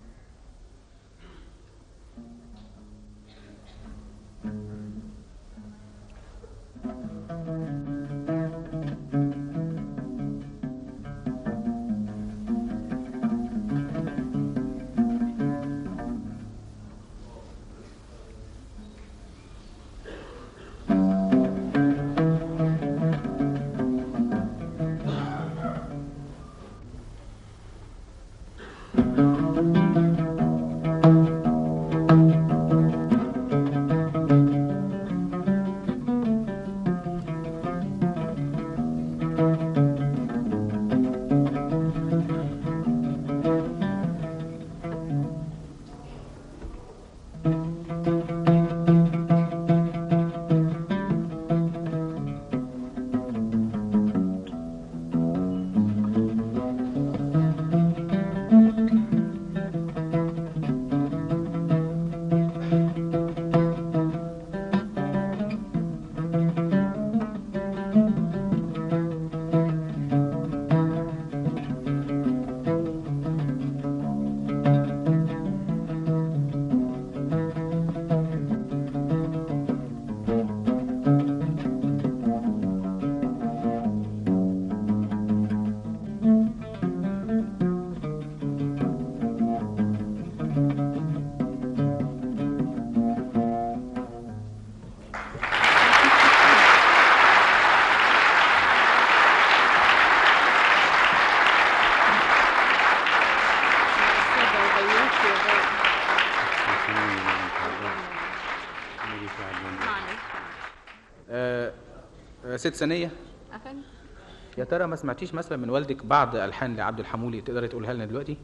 آه، آه، ست ثانيه أفندم يا ترى ما سمعتيش مثلا من والدك بعض الحان لعبد الحمولي تقدري تقولها لنا دلوقتي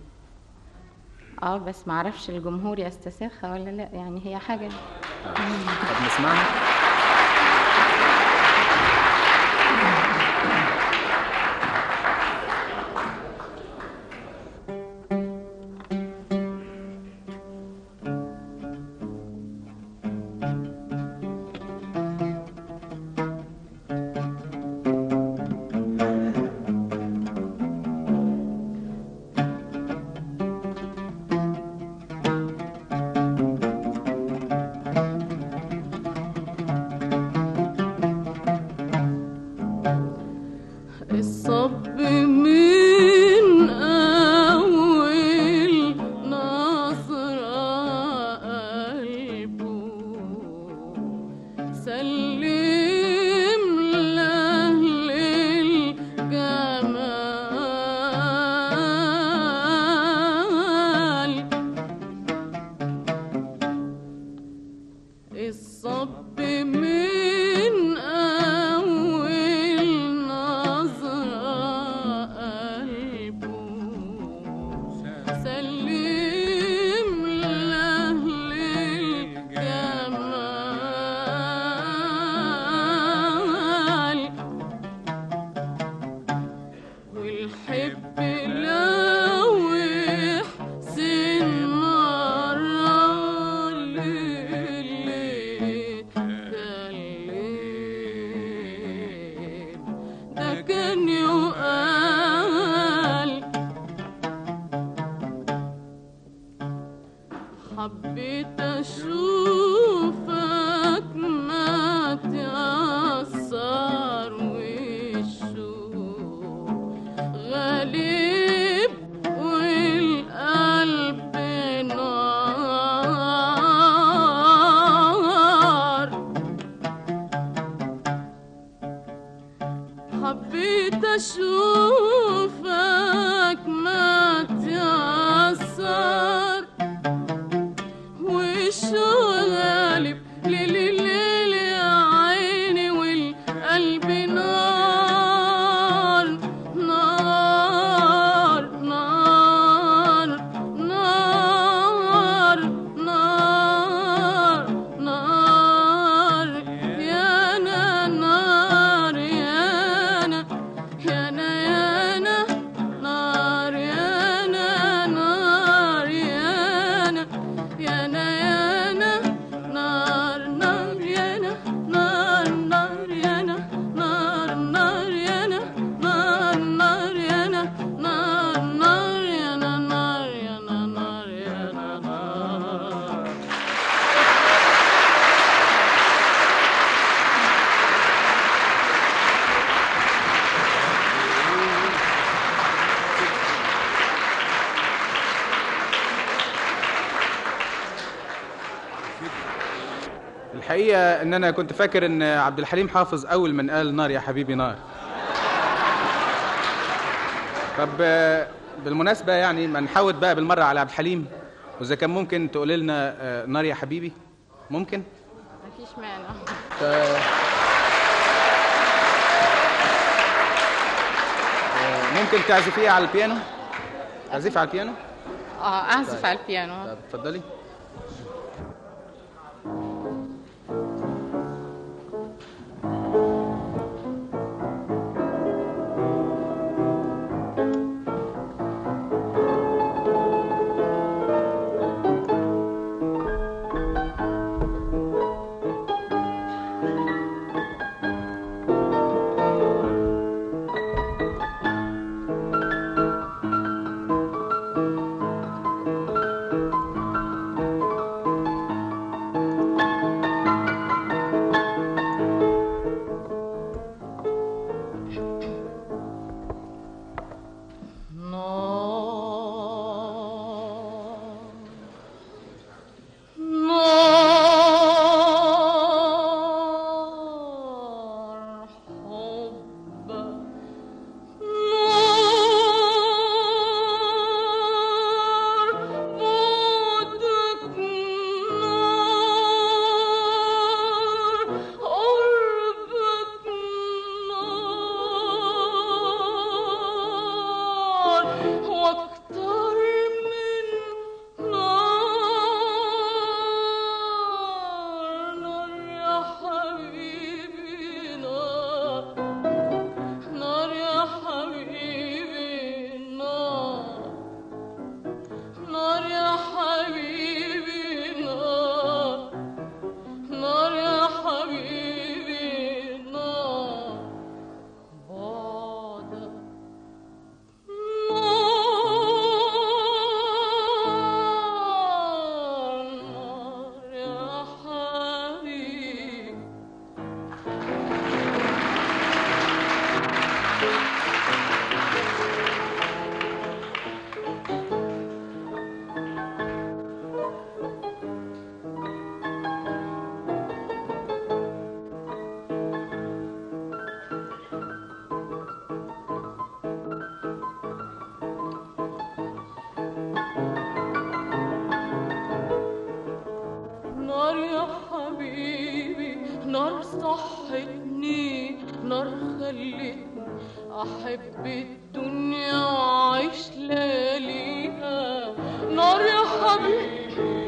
اه بس معرفش الجمهور يستساخها ولا لا يعني هي حاجة طب نسمعها حبيت اشوفك ما تعصر وشو غالب ليلي ليلي يا عيني والقلب نار نار نار نار نار نار يا انا نار يا انا يا انا يا انا نار يا انا نار يا انا يا انا يا انا نار نار يا انا نار نار يا انا نار نار يا انا نار نار يا انا نار نار يا انا نار يا انا نار يا انا نار الحقيقه ان انا كنت فاكر ان عبد الحليم حافظ اول من قال نار يا حبيبي نار طب آه، بالمناسبه يعني ما نحاول بقى بالمره على عبد الحليم واذا كان ممكن تقول لنا آه، نار يا حبيبي ممكن مفيش مانع آه، ممكن تعزفيها على البيانو تعزفي على البيانو اه اعزف طيب. على البيانو طب اتفضلي نار حبك نار بعدك نار قربك نار واكتر من نار نار يا حبيبي نار نار يا حبيبي نار نار يا حبيبي نار نار يا حبيبي نار بعدك نار نار يا حبيبي نار يا حبيبي نار صحتني نار خلتني أحب الدنيا وأعيش لياليها نار يا حبيبي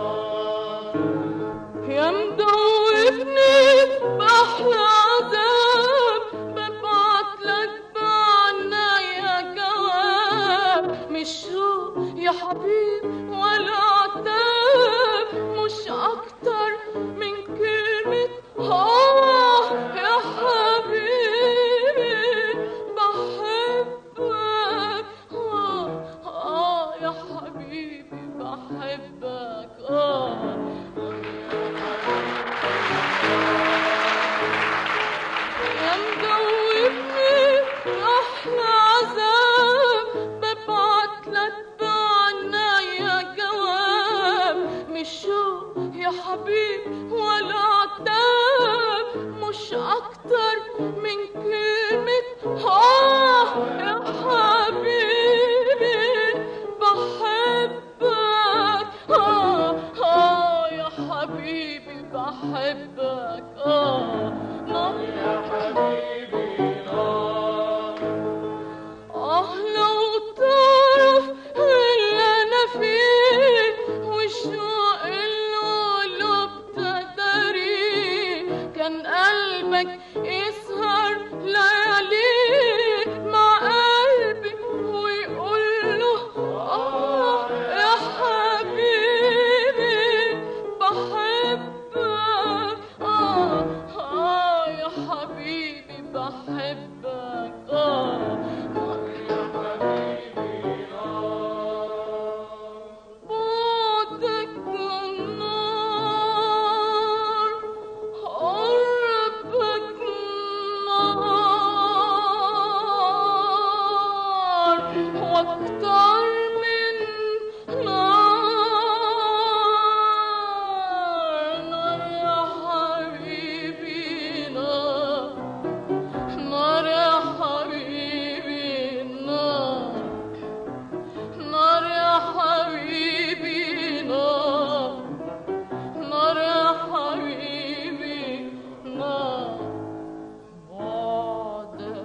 يا مدوبني بأحلى عذاب ببعت لك بعنايا جواب مش شوق يا حبيب ولا عتاب مش أكتر من كلمة آه يا حبيبي بحبك آه آه يا حبيبي بحبك آه يا مدوبني أحلى عذاب ببعت لك بعنايا جواب مش شوق يا حبيب ولا عتاب مش أكتر من كلمة قلبك يسهر ليالي مع قلبي ويقول له آه يا حبيبي بحبك آه آه يا حبيبي بحبك آه بعدك نار قربك نار واكتر من نار نار يا حبيبي نار نار يا حبيبي نار نار يا حبيبي نار نار يا حبيبي نار بعدك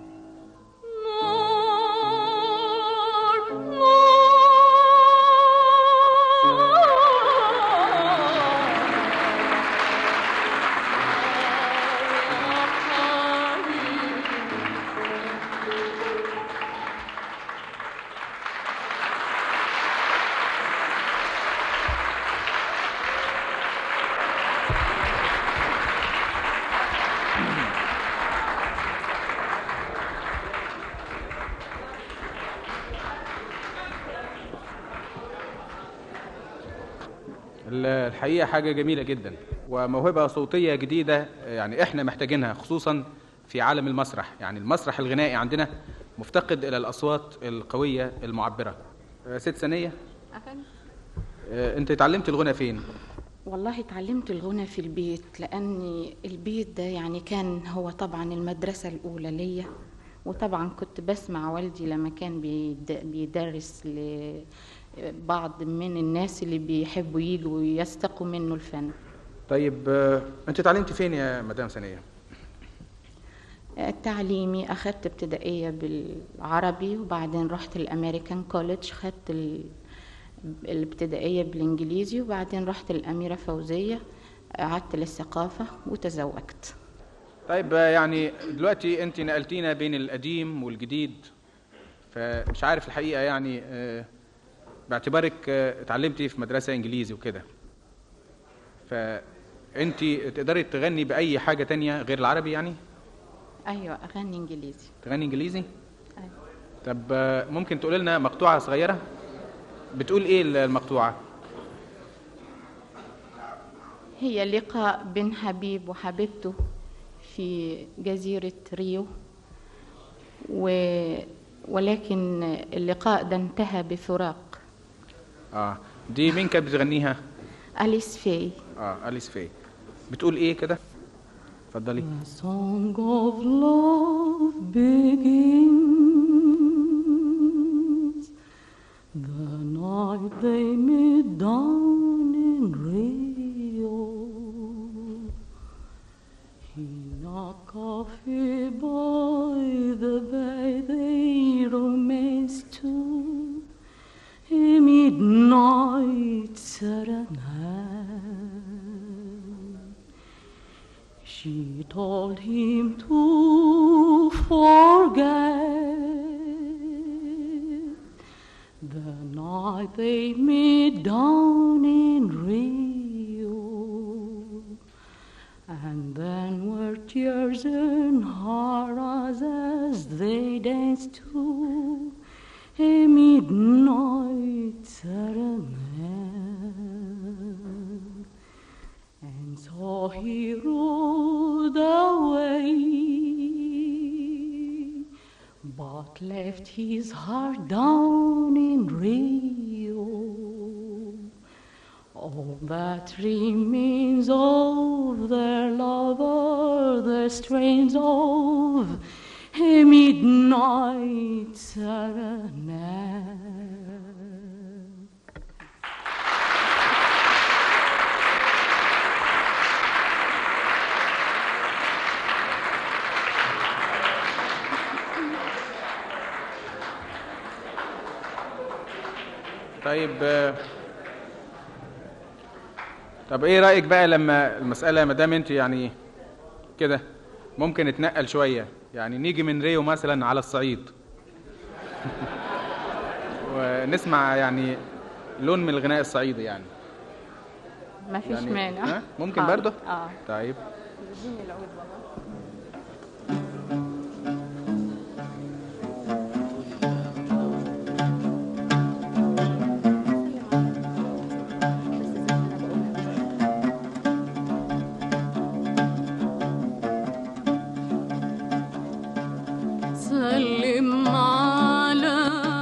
نار ال- الحقيقة حاجة جميلة جدا وموهبة صوتية جديدة يعني احنا محتاجينها خصوصا في عالم المسرح يعني المسرح الغنائي عندنا مفتقد إلى الأصوات القوية المعبرة آه، ست سنية آه، انت اتعلمت الغنى فين؟ والله اتعلمت الغنى في البيت لأن البيت ده يعني كان هو طبعا المدرسة الأولى ليا وطبعا كنت بسمع والدي لما كان بيد- بيدرس لبعض من الناس اللي بيحبوا يجوا ويستقوا منه الفن طيب آه، انت اتعلمت فين يا مدام سنية؟ تعليمي أخدت ابتدائية بالعربي وبعدين رحت الأمريكان كوليدج خدت ال- الابتدائية بالإنجليزي وبعدين رحت الأميرة فوزية قعدت للثقافة وتزوجت طيب آه، يعني دلوقتي انت نقلتينا بين القديم والجديد فمش عارف الحقيقة يعني آه، باعتبارك آه، اتعلمتي في مدرسة انجليزي وكده فانت تقدري تغني بأي حاجة تانية غير العربي يعني أيوة أغني إنجليزي تغني انجليزي أيوة. طب آه، ممكن تقول لنا مقطوعة صغيرة بتقول ايه المقطوعة هي لقاء بين حبيب وحبيبته في جزيرة ريو و... ولكن اللقاء ده انتهى بفراق اه دي مين كانت بتغنيها أليس في اه أليس في بتقول ايه كده اتفضلي song of love begins the night they meet down in Rio in a cafe by the bay they romance too a midnight serenade she told him to forget the night they met down in Rio. And then were tears in her eyes as they danced to a midnight serenade. And so he rode away, but left his heart down in Rio. All that remains of their lover, the strains of a midnight serenade. طيب آه، طب ايه رايك بقى لما المساله ما دام انت يعني كده ممكن نتنقل شويه يعني نيجي من ريو مثلا على الصعيد ونسمع يعني لون من الغناء الصعيدي يعني ما فيش يعني مانع ها؟ ممكن حاضر. برضه اه طيب اديني العود بابا سلم علي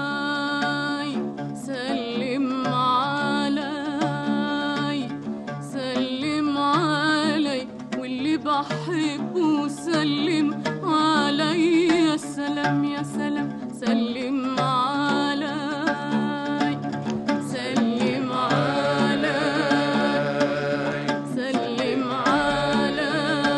سلم علي سلم علي واللي بحبه سلم علي يا سلام يا سلام سلم علي سلم علي سلم علي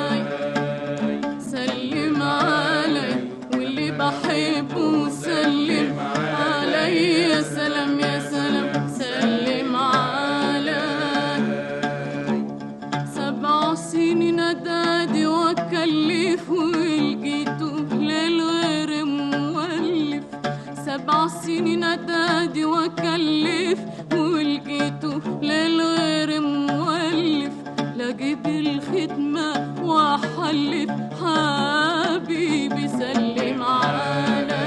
سلم علي واللي بحبه سلم علي يا سلام يا سلام سلم علي سبع سنين ادادي واكلف ولقيته للغير مولف سبع سنين ادادي واكلف ولقيته للغير مولف لاجيب الخدمة واحلف حبيبي سلم علي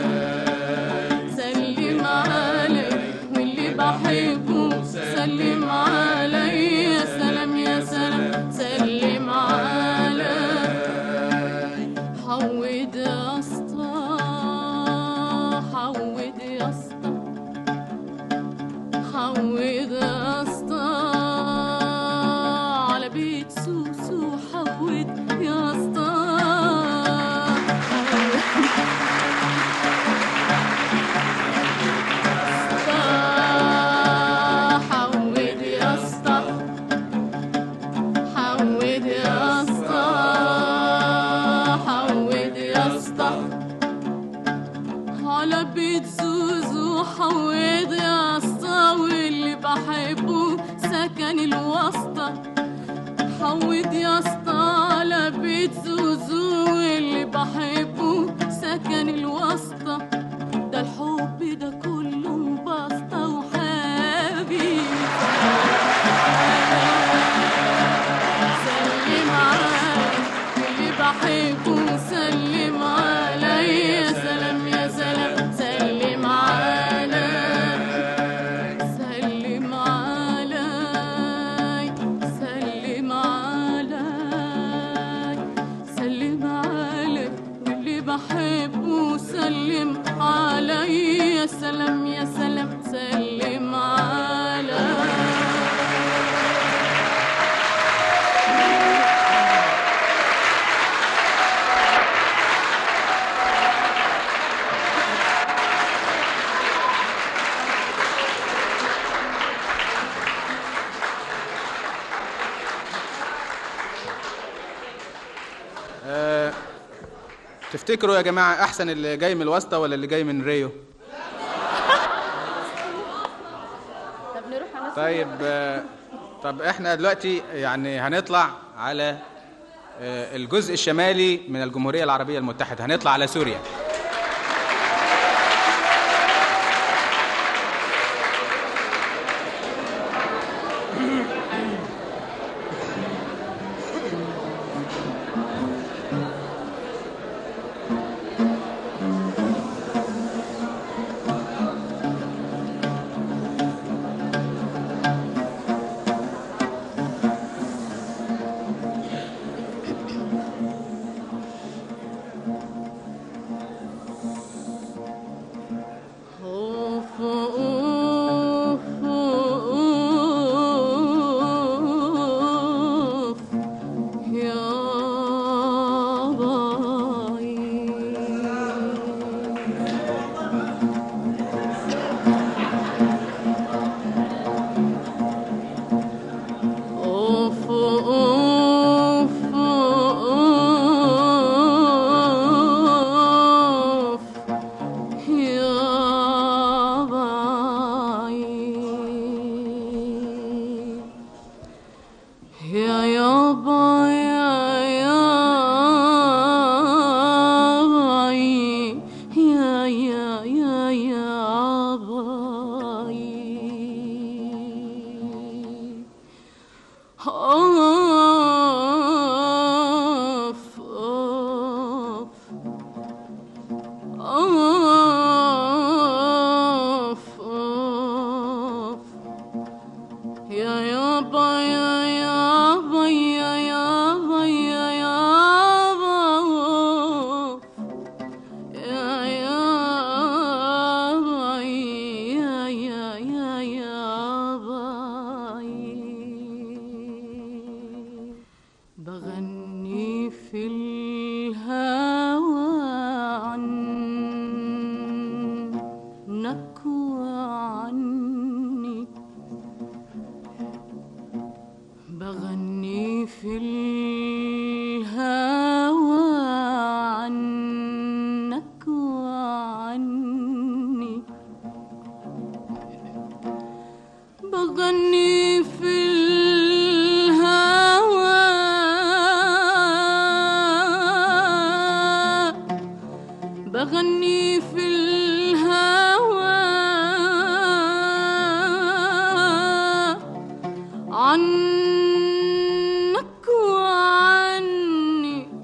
سلم علي واللي بحبه سلم علي يا سلام يا سلام سلم علي حود يا اسطى حود يا اسطى حود يا اسطى على بيت سوسو حود يا اسطى حود يا اسطى حود يا اسطى حود يا اسطى على بيت زوزو حود يا اسطى واللي بحبه سكن الواسطة حود يا اسطى على بيت زوزو واللي بحبه سكن الواسطة ده الحب ده كله مبسطة وحبيبي سلم علي اللي بحبه سلم علي يا سلام يا سلام سلم علي سلم علي سلم علي سلم علي واللي بحبه سلم علي يا سلام يا سلام سلم علي آه، تفتكروا يا جماعة أحسن اللي جاي من الواسطة ولا اللي جاي من ريو؟ طب نروح على طيب آه، طب احنا دلوقتي يعني هنطلع على آه، الجزء الشمالي من الجمهورية العربية المتحدة هنطلع على سوريا أغني في الهوى عنك وعني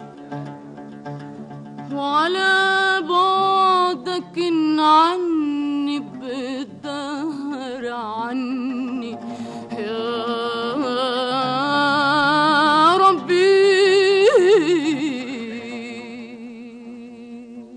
وعلى بعدك عني بالدهر عني يا ربي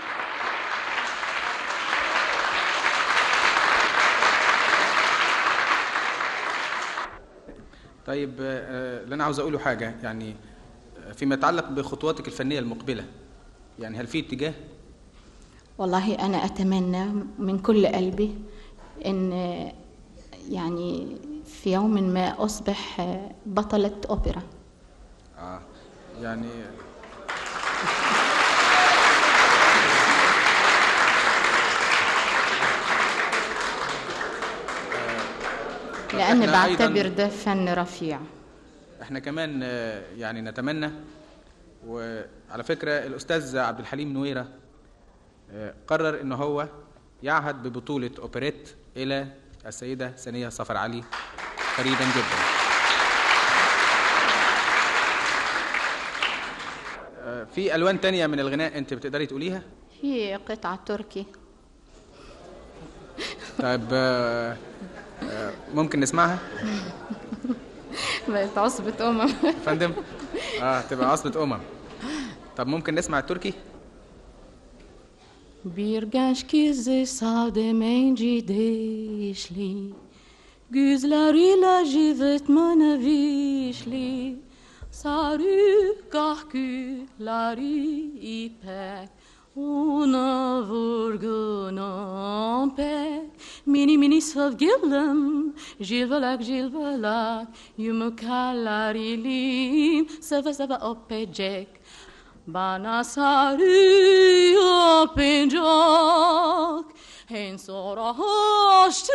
طيب آه، اللي انا عاوز اقوله حاجه يعني آه، فيما يتعلق بخطواتك الفنيه المقبله يعني هل في اتجاه والله أنا أتمنى من كل قلبي إن يعني في يوم ما أصبح بطلة أوبرا اه يعني لأن إحنا أيضاً- بعتبر ده فن رفيع احنا كمان آه، يعني نتمنى وعلى فكره الاستاذ عبد الحليم نويره آه، قرر ان هو يعهد ببطوله اوبريت الى السيده سنيه صفر علي قريبا جدا آه، في الوان تانية من الغناء انت بتقدري تقوليها في قطعة تركي طيب آه، آه، ممكن نسمعها بقت عصبة أمم فندم اه تبقى عصبة امم طب ممكن نسمع التركي Bir genç kızı savdım değişli Güzleriyle civetmene vişli Sarı kahkülleri ipek Ona vurgunum pek Mini mini sevgilim Cilvelek cilvelek Yumurkalar ilim Seve seve öpecek bana sarıyor pencak En sonra açtı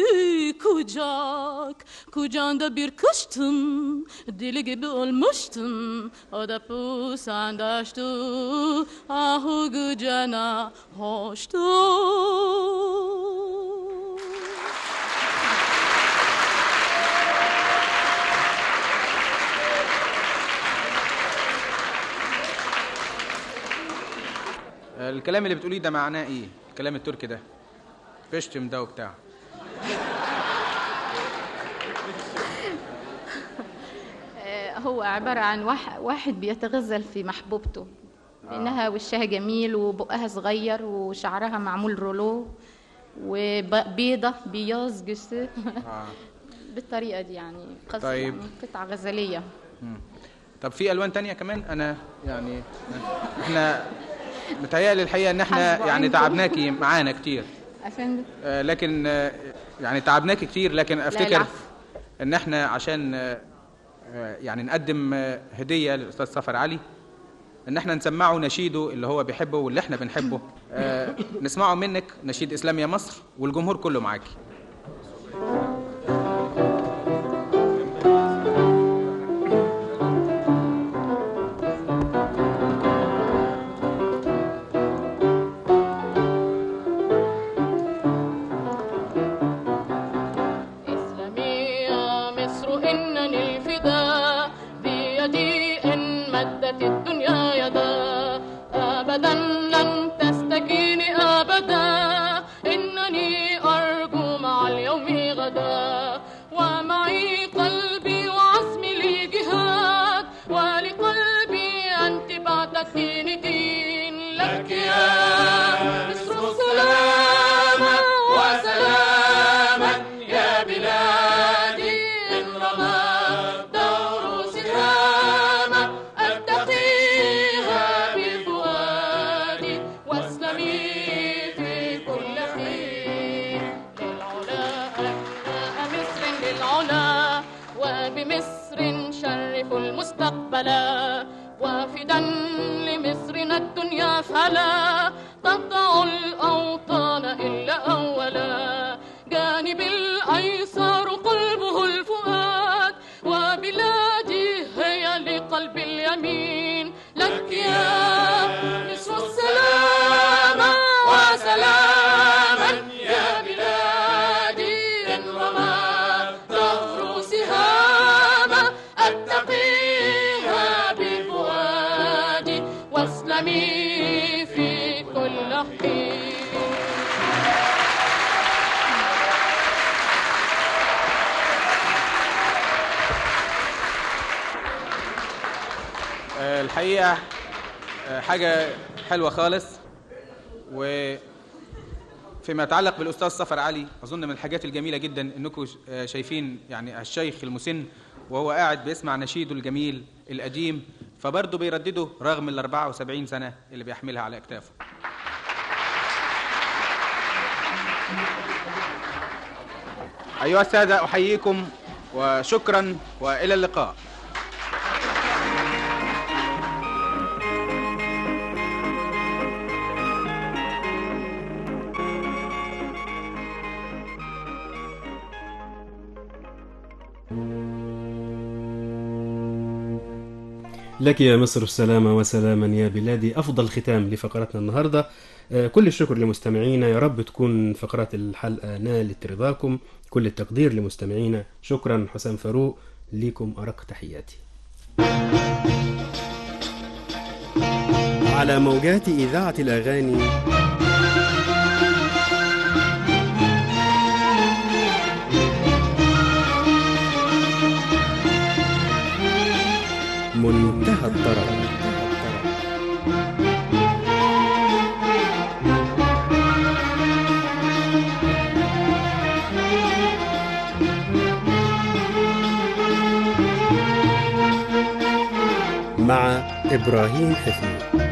kucak Kucağında bir kıştım Deli gibi olmuştum O da pusandaştı Ahu gücana hoştu آه، الكلام اللي بتقوليه ده معناه ايه الكلام التركي ده بشتم ده وبتاع آه، هو عبارة عن واحد, واحد بيتغزل في محبوبته لأنها وشها جميل وبقها صغير وشعرها معمول رولو وبيضة بياض جسر آه. بالطريقة دي يعني قصة طيب. يعني قطعة غزلية طب في الوان تانية كمان انا يعني احنا متهيألي الحقيقه ان احنا حسب يعني عندكم. تعبناكي معانا كتير أفندم آه، لكن آه، يعني تعبناكي كتير لكن افتكر العفو. ان احنا عشان آه، آه، يعني نقدم آه، هديه للاستاذ سفر علي ان احنا نسمعه نشيده اللي هو بيحبه واللي احنا بنحبه آه، نسمعه منك نشيد اسلام يا مصر والجمهور كله معاكي اسلمي يا مصر إنني الفداء بيدي إن مدت الدنيا يدا أبدا لن تستكيني أبدا إنني أرجو مع اليوم غدا ومعي قلبي وعزمي للجهاد ولقلبي أنت بعد الدين دين لك يا مصر سلاما وسلاما يا بلادي إن رمى الدور سهاما أتقيها بفؤادي واسلمي في كل حين للعلا أبناء مصر للعلا وبمصر شرف المستقبل وافدا لمصرنا الدنيا فلا تضع الأوطان إلا أولا جانب الأيسر قلبه الفؤاد وبلادي هي لقلب اليمين لك يا مصر السلام أمامي في كل حين آه، الحقيقة آه، حاجة حلوة خالص و فيما يتعلق بالأستاذ صفر علي أظن من الحاجات الجميلة جدا إنكم آه، شايفين يعني الشيخ المسن وهو قاعد بيسمع نشيده الجميل القديم فبرضه بيردده رغم ال 74 سنة اللي بيحملها على أكتافه أيها السادة أحييكم وشكرا وإلى اللقاء لك يا مصر السلامة وسلاما يا بلادي أفضل ختام لفقرتنا النهاردة آه، كل الشكر لمستمعينا يا رب تكون فقرات الحلقة نالت رضاكم كل التقدير لمستمعينا شكرا حسام فاروق ليكم أرق تحياتي على موجات إذاعة الأغاني منتهى الطرب مع إبراهيم حفيظ